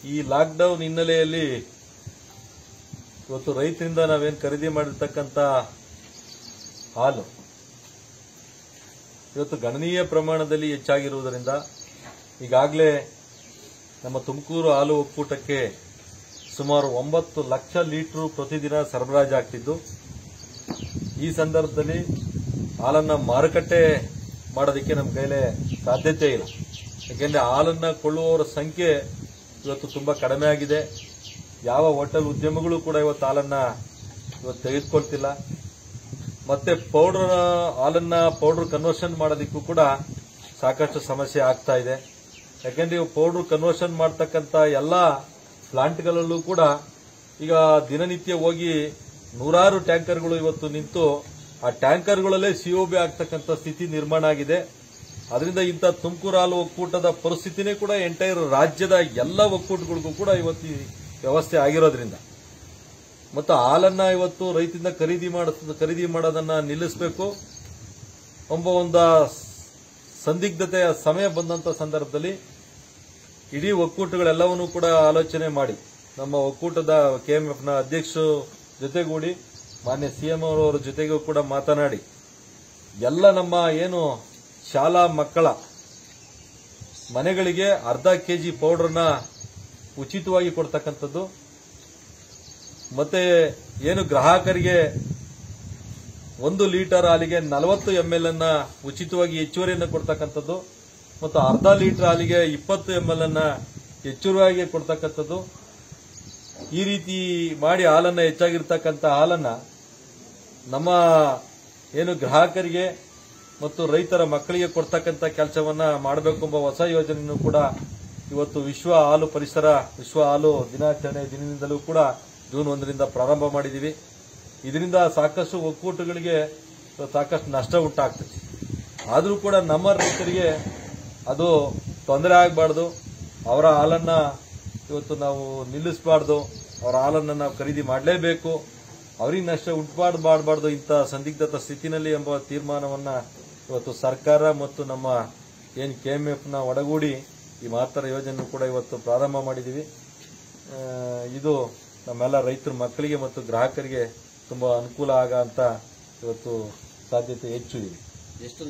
ಈ ಲಾಕ್ಡೌನ್ ಹಿನ್ನೆಲೆಯಲ್ಲಿ ಇವತ್ತು ರೈತರಿಂದ ನಾವೇನು ಖರೀದಿ ಮಾಡಿರ್ತಕ್ಕಂಥ ಹಾಲು ಇವತ್ತು ಗಣನೀಯ ಪ್ರಮಾಣದಲ್ಲಿ ಹೆಚ್ಚಾಗಿರುವುದರಿಂದ ಈಗಾಗಲೇ ನಮ್ಮ ತುಮಕೂರು ಹಾಲು ಒಕ್ಕೂಟಕ್ಕೆ ಸುಮಾರು ಒಂಬತ್ತು ಲಕ್ಷ ಲೀಟರ್ ಪ್ರತಿದಿನ ಸರಬರಾಜಾಗ್ತಿದ್ದು ಈ ಸಂದರ್ಭದಲ್ಲಿ ಹಾಲನ್ನ ಮಾರುಕಟ್ಟೆ ಮಾಡೋದಕ್ಕೆ ನಮ್ಮ ಕೈಲೇ ಸಾಧ್ಯತೆ ಇಲ್ಲ ಯಾಕೆಂದ್ರೆ ಹಾಲನ್ನ ಕೊಳ್ಳುವವರ ಸಂಖ್ಯೆ ಇವತ್ತು ತುಂಬಾ ಕಡಿಮೆ ಆಗಿದೆ ಯಾವ ಹೋಟೆಲ್ ಉದ್ಯಮಗಳು ಕೂಡ ಇವತ್ತು ಹಾಲನ್ನ ಇವತ್ತು ತೆಗೆದುಕೊಳ್ತಿಲ್ಲ ಮತ್ತೆ ಪೌಡರ್ ಹಾಲನ್ನ ಪೌಡರ್ ಕನ್ವರ್ಷನ್ ಮಾಡೋದಕ್ಕೂ ಕೂಡ ಸಾಕಷ್ಟು ಸಮಸ್ಯೆ ಆಗ್ತಾ ಇದೆ ಯಾಕೆಂದ್ರೆ ಇವು ಪೌಡರ್ ಕನ್ವರ್ಷನ್ ಮಾಡ್ತಕ್ಕಂಥ ಎಲ್ಲ ಪ್ಲಾಂಟ್ಗಳಲ್ಲೂ ಕೂಡ ಈಗ ದಿನನಿತ್ಯ ಹೋಗಿ ನೂರಾರು ಟ್ಯಾಂಕರ್ಗಳು ಇವತ್ತು ನಿಂತು ಆ ಟ್ಯಾಂಕರ್ಗಳಲ್ಲೇ ಸಿಒಬಿ ಆಗ್ತಕ್ಕಂಥ ಸ್ಥಿತಿ ನಿರ್ಮಾಣ ಆಗಿದೆ ಅದರಿಂದ ಇಂಥ ತುಮಕೂರು ಹಾಲು ಒಕ್ಕೂಟದ ಪರಿಸ್ಥಿತಿನೇ ಕೂಡ ಎಂಟೈರ್ ರಾಜ್ಯದ ಎಲ್ಲ ಒಕ್ಕೂಟಗಳಿಗೂ ಕೂಡ ಇವತ್ತು ಈ ವ್ಯವಸ್ಥೆ ಆಗಿರೋದ್ರಿಂದ ಮತ್ತು ಹಾಲನ್ನ ಇವತ್ತು ರೈತರಿಂದ ಖರೀದಿ ಮಾಡ ಖರೀದಿ ಮಾಡೋದನ್ನ ನಿಲ್ಲಿಸಬೇಕು ಎಂಬ ಒಂದು ಸಂದಿಗ್ಧತೆಯ ಸಮಯ ಬಂದಂತ ಸಂದರ್ಭದಲ್ಲಿ ಇಡೀ ಒಕ್ಕೂಟಗಳೆಲ್ಲವನ್ನೂ ಕೂಡ ಆಲೋಚನೆ ಮಾಡಿ ನಮ್ಮ ಒಕ್ಕೂಟದ ಕೆಎಂಎಫ್ನ ಅಧ್ಯಕ್ಷರು ಜೊತೆಗೂಡಿ ಮಾನ್ಯ ಸಿಎಂ ಅವರ ಜೊತೆಗೂ ಕೂಡ ಮಾತನಾಡಿ ಎಲ್ಲ ನಮ್ಮ ಏನು ಶಾಲಾ ಮಕ್ಕಳ ಮನೆಗಳಿಗೆ ಅರ್ಧ ಕೆಜಿ ಪೌಡರ್ನ ಉಚಿತವಾಗಿ ಕೊಡ್ತಕ್ಕಂಥದ್ದು ಮತ್ತೆ ಏನು ಗ್ರಾಹಕರಿಗೆ ಒಂದು ಲೀಟರ್ ಹಾಲಿಗೆ ನಲವತ್ತು ಎಂಎಲ್ ಅನ್ನ ಉಚಿತವಾಗಿ ಹೆಚ್ಚುವರಿಯನ್ನು ಕೊಡ್ತಕ್ಕಂಥದ್ದು ಮತ್ತು ಅರ್ಧ ಲೀಟರ್ ಹಾಲಿಗೆ ಇಪ್ಪತ್ತು ಎಂಎಲ್ ಅನ್ನ ಹೆಚ್ಚುವರಿಯಾಗಿ ಕೊಡ್ತಕ್ಕಂಥದ್ದು ಈ ರೀತಿ ಮಾಡಿ ಹಾಲನ್ನ ಹೆಚ್ಚಾಗಿರ್ತಕ್ಕಂಥ ಹಾಲನ್ನ ನಮ್ಮ ಏನು ಗ್ರಾಹಕರಿಗೆ ಮತ್ತು ರೈತರ ಮಕ್ಕಳಿಗೆ ಕೊಡ್ತಕ್ಕಂಥ ಕೆಲಸವನ್ನ ಮಾಡಬೇಕು ಎಂಬ ಹೊಸ ಯೋಜನೆಯನ್ನು ಕೂಡ ಇವತ್ತು ವಿಶ್ವ ಹಾಲು ಪರಿಸರ ವಿಶ್ವ ಹಾಲು ದಿನಾಚರಣೆ ದಿನದಿಂದಲೂ ಕೂಡ ಜೂನ್ ಒಂದರಿಂದ ಪ್ರಾರಂಭ ಮಾಡಿದ್ದೀವಿ ಇದರಿಂದ ಸಾಕಷ್ಟು ಒಕ್ಕೂಟಗಳಿಗೆ ಸಾಕಷ್ಟು ನಷ್ಟ ಉಂಟಾಗ್ತದೆ ಆದರೂ ಕೂಡ ನಮ್ಮ ರೈತರಿಗೆ ಅದು ತೊಂದರೆ ಆಗಬಾರ್ದು ಅವರ ಹಾಲನ್ನ ಇವತ್ತು ನಾವು ನಿಲ್ಲಿಸಬಾರ್ದು ಅವರ ಹಾಲನ್ನು ನಾವು ಖರೀದಿ ಮಾಡಲೇಬೇಕು ಅವರಿಗೆ ನಷ್ಟ ಉಂಟು ಮಾಡಬಾರ್ದು ಇಂಥ ಸಂದಿಗ್ಧತ ಸ್ಥಿತಿನಲ್ಲಿ ಎಂಬ ತೀರ್ಮಾನವನ್ನ ಇವತ್ತು ಸರ್ಕಾರ ಮತ್ತು ನಮ್ಮ ಏನು ಕೆಎಂಎಫ್ನ ಒಡಗೂಡಿ ಈ ಮಹತ್ತರ ಯೋಜನೆ ಕೂಡ ಇವತ್ತು ಪ್ರಾರಂಭ ಮಾಡಿದ್ದೀವಿ ಆ, ಇದು ನಮ್ಮೆಲ್ಲ ರೈತರ ಮಕ್ಕಳಿಗೆ ಮತ್ತು ಗ್ರಾಹಕರಿಗೆ ತುಂಬಾ ಅನುಕೂಲ ಆಗ ಅಂತ ಇವತ್ತು ಸಾಧ್ಯತೆ ಹೆಚ್ಚು ಇದೆ